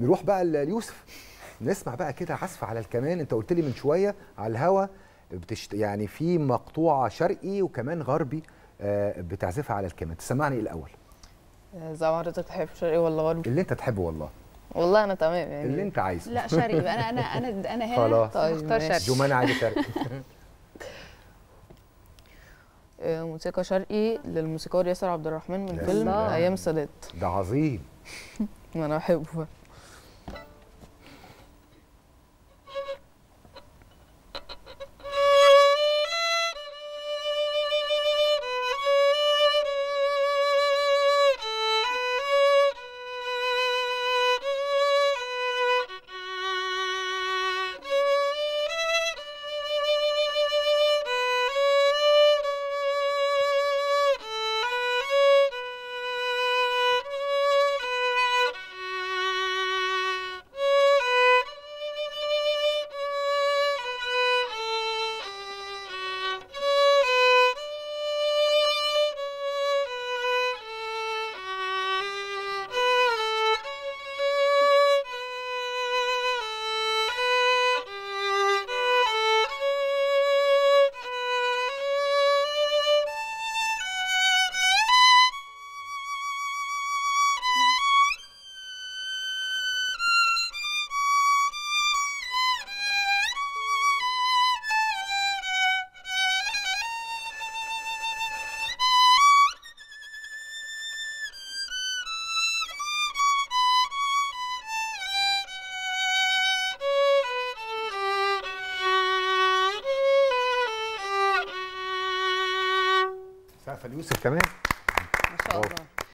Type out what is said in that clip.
نروح بقى ل- ليوسف نسمع بقى كده عزف على الكمان انت قلت لي من شويه على الهوا بتشت... يعني في مقطوعه شرقي وكمان غربي آه، بتعزفها على الكمان تسمعني الاول زي ما حضرتك تحب شرقي ولا غربي اللي انت تحبه والله والله انا تمام يعني اللي انت عايزه لا شرقي بقى انا انا انا انا هنا خلاص. طيب، مختار ماشي. شرقي جمانة عايزه شرقي آه، موسيقى شرقي للموسيقار ياسر عبد الرحمن من يا فيلم سلام. ايام السادات ده عظيم ما انا بحبه سقف ليوسف كمان ما شاء برافو. الله